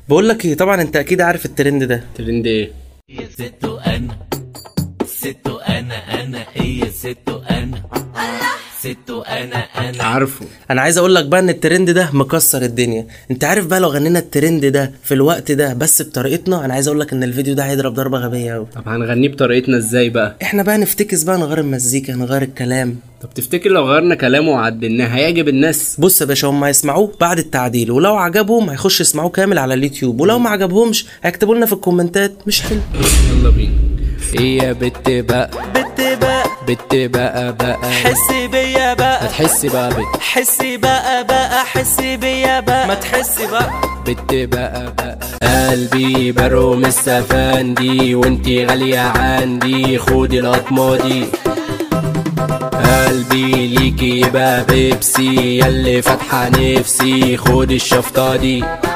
بقول لك ايه طبعا انت اكيد عارف الترند ده ترند ايه ستو انا ستو انا انا هي ستو انا ستو انا انا عارفه انا عايز اقول لك بقى ان الترند ده مكسر الدنيا انت عارف بقى لو غنينا الترند ده في الوقت ده بس بطريقتنا انا عايز اقول لك ان الفيديو ده هيضرب ضربه غبيه قوي طب هنغنيه بطريقتنا ازاي بقى احنا بقى نفتكس بقى نغير المزيكا نغير الكلام طب تفتكر لو غيرنا كلامه وعدلناه هيعجب الناس بص يا باشا هم هيسمعوه بعد التعديل ولو عجبهم هيخش يسمعوه كامل على اليوتيوب ولو ما عجبهمش هيكتبوا لنا في الكومنتات مش حلو يلا بينا ايه يا بت بقى بت بقى بت بقى بقى حسي بيا بقى هتحسي بقى بت حسي بقى بقى حسي بيا بقى ما تحسي بقى بت بقى بقى قلبي بروم السفندي وانتي غالية عندي خدي القطمة دي قلبي ليكي يبقى بيبسي ياللي فاتحة نفسي خدي الشفطة دي